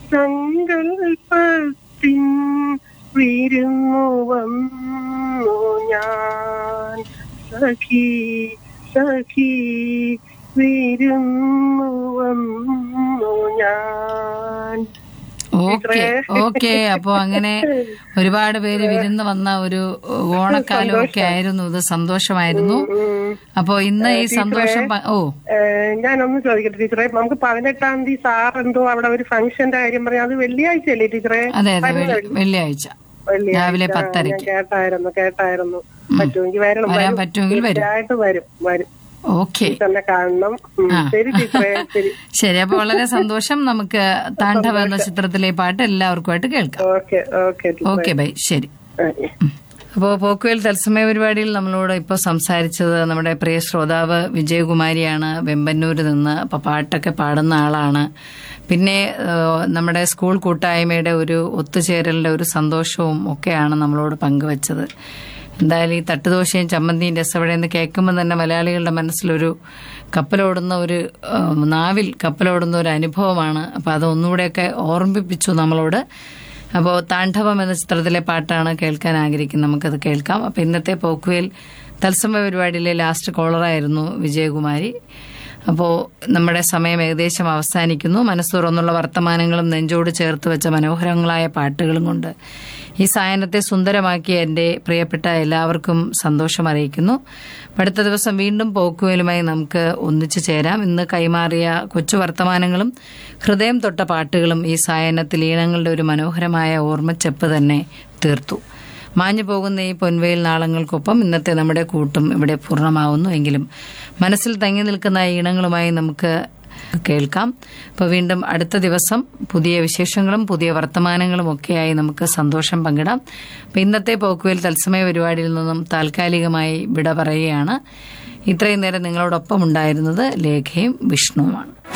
സങ്കൽപ്പത്തിൻ വിരുന്നു വന്നു ഞാൻ സഖി സഖി വിരുന്നു വന്നു ഞാൻ ഓക്കെ ഓക്കെ അപ്പോ അങ്ങനെ ഒരുപാട് പേര് വിരുന്ന് വന്ന ഒരു ഓണക്കാലം ഒക്കെ ആയിരുന്നു ഇത് സന്തോഷമായിരുന്നു ഉം. അപ്പോ ഇന്ന് ഈ സന്തോഷം പ- ഓ ഏഹ് ഞാനൊന്ന് ചോദിക്കട്ടെ ടീച്ചറെ നമുക്ക് പതിനെട്ടാം തീയതി സാർ എന്തോ അവിടെ ഒരു ഫംഗ്ഷന്റെ കാര്യം പറയാം അത് വെള്ളിയാഴ്ച അല്ലേ ടീച്ചറെ അതെ അതെ വെള്ളി- വെള്ളിയാഴ്ച വെള്ളിയാഴ്ച. രാവിലെ ഞാൻ പത്തരയ്ക്ക് കേട്ടായിരുന്നു കേട്ടായിരുന്നു പറ്റുമെങ്കിൽ വരണം വരാൻ വരും. പറ്റുമെങ്കിൽ വരും തീർച്ചയായിട്ടും വരും വരും ഓക്കെ ടീച്ചറിനെ കാണണം ഉം. ശരി ടീച്ചറെ ശരി ശരി അപ്പൊ വളരെ സന്തോഷം നമുക്ക് താണ്ഡവ എന്ന ചിത്രത്തിലെ പാട്ട് എല്ലാവർക്കുമായിട്ട് കേൾക്കാം ഓക്കെ ഓക്കെ ഓക്കെ ബൈ ശരി ടീച്ചറെ അപ്പോൾ പോക്കുവേൽ തത്സമയ പരിപാടിയിൽ നമ്മളോട് ഇപ്പോൾ സംസാരിച്ചത് നമ്മുടെ പ്രിയ ശ്രോതാവ് വിജയകുമാരിയാണ് വെമ്പന്നൂരിൽ നിന്ന് അപ്പോൾ പാട്ടൊക്കെ പാടുന്ന ആളാണ് പിന്നെ ഏഹ്, നമ്മുടെ സ്കൂൾ കൂട്ടായ്മയുടെ ഒരു ഒത്തുചേരലിന്റെ ഒരു സന്തോഷവും ഒക്കെയാണ് നമ്മളോട് പങ്കുവച്ചത് എന്തായാലും ഈ തട്ടുദോശയും ചമ്മന്തിയും രസവടയെന്ന് കേൾക്കുമ്പോൾ തന്നെ മലയാളികളുടെ മനസ്സിലൊരു കപ്പലോടുന്ന ഒരു ഏഹ്, നാവിൽ കപ്പലോടുന്ന ഒരു അനുഭവമാണ് അപ്പോൾ അത് ഒന്നുകൂടെയൊക്കെ ഓർമ്മിപ്പിച്ചു നമ്മളോട് അപ്പോൾ താണ്ഡവം എന്ന ചിത്രത്തിലെ പാട്ടാണ് കേൾക്കാൻ ആഗ്രഹിക്കുന്നത് നമുക്കത് കേൾക്കാം അപ്പോൾ ഇന്നത്തെ പോക്കുവേൽ തത്സമയ പരിപാടിയിലെ ലാസ്റ്റ് കോളറായിരുന്നു വിജയകുമാരി അപ്പോൾ നമ്മുടെ സമയം ഏകദേശം അവസാനിക്കുന്നു മനസ്സ് തുറന്നുള്ള വർത്തമാനങ്ങളും നെഞ്ചോട് ചേർത്ത് വെച്ച മനോഹരങ്ങളായ പാട്ടുകളും കൊണ്ട് ഈ സായനത്തെ സുന്ദരമാക്കിയ എൻ്റെ പ്രിയപ്പെട്ട എല്ലാവർക്കും സന്തോഷം അറിയിക്കുന്നു അപ്പോൾ അടുത്ത ദിവസം വീണ്ടും പോക്കുവേലുമായി നമുക്ക് ഒന്നിച്ചു ചേരാം ഇന്ന് കൈമാറിയ കൊച്ചു വർത്തമാനങ്ങളും ഹൃദയം തൊട്ട പാട്ടുകളും ഈ സായനത്തിൽ ഈണങ്ങളുടെ ഒരു മനോഹരമായ ഓർമ്മച്ചെപ്പ് തന്നെ തീർത്തു മാഞ്ഞു പോകുന്ന ഈ പൊൻവെയിൽ നാളങ്ങൾക്കൊപ്പം ഇന്നത്തെ നമ്മുടെ കൂട്ടും ഇവിടെ പൂർണ്ണമാവുന്നു എങ്കിലും മനസ്സിൽ തങ്ങി നിൽക്കുന്ന ഈ ഈണങ്ങളുമായി നമുക്ക് കേൾക്കാം അപ്പോൾ വീണ്ടും അടുത്ത ദിവസം പുതിയ വിശേഷങ്ങളും പുതിയ വർത്തമാനങ്ങളും ഒക്കെയായി നമുക്ക് സന്തോഷം പങ്കിടാം അപ്പോൾ ഇന്നത്തെ പോക്കുവേൽ തത്സമയ പരിപാടിയിൽ നിന്നും താൽക്കാലികമായി വിട പറയുകയാണ് ഇത്രയും നേരം നിങ്ങളോടൊപ്പം ഉണ്ടായിരുന്നത് ലേഖയും വിഷ്ണുവുമാണ്